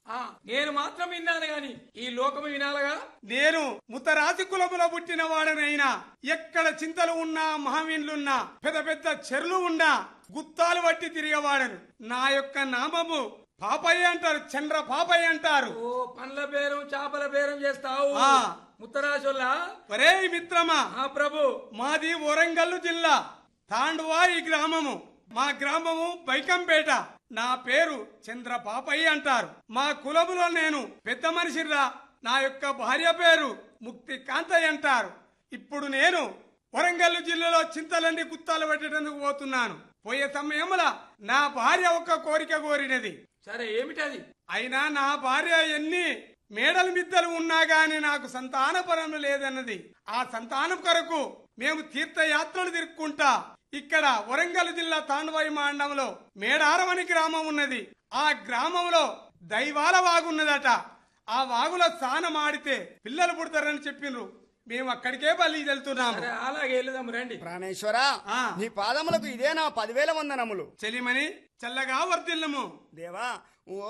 ఆ, నేను మాత్రం విన్నాను గాని ఈ లోకము వినాలగా నేను ముతరాతి కులములో పుట్టిన వాడనైనా ఎక్కడ చింతలు ఉన్నా మహావీన్లున్నా పెద్ద పెద్ద చెర్లు ఉన్నా గుత్తాలు పట్టి తిరిగేవాడను నా యొక్క నామము పాపయ్య అంటారు చంద్ర పాపయ్య అంటారు ఓ పండ్ల బేరం చేపల బేరం చేస్తావు ఆ. ముత్తరాజుల్లా ఒరే మిత్రమా ఆ ప్రభు మాది వరంగల్లు జిల్లా తాండువా ఈ గ్రామము మా గ్రామము బైకంపేట నా పేరు చంద్ర పాపయ్య అంటారు మా కులములో నేను పెద్ద మనిషిరా నా యొక్క భార్య పేరు ముక్తి కాంతయ్య అంటారు ఇప్పుడు నేను వరంగల్లు జిల్లాలో చింతలన్నీ గుత్తాలు పెట్టేందుకు పోతున్నాను పోయే సమయంలో నా భార్య ఒక కోరిక కోరినది సరే ఏమిటది అయినా నా భార్య ఎన్ని మేడల మిద్దలు ఉన్నా గాని నాకు సంతాన పరము లేదన్నది ఆ సంతానం కొరకు మేము తీర్థయాత్రలు తిరుక్కుంటా ఇక్కడ వరంగల్ జిల్లా తాండవాయి మండలంలో మేడారమని గ్రామం ఉన్నది ఆ గ్రామంలో దైవాల వాగున్నదట ఆ వాగులో స్నానం ఆడితే పిల్లలు పుడతారని చెప్పిండ్రు మేము అక్కడికే బలి వెళ్తున్నాము సరే అలాగే వెళ్దాం రండి ప్రాణేశ్వర ఆ. నీ పాదములకు ఇదే నా పదివేల వందనములు చెలిమని చల్లగా వర్తిల్లము దేవా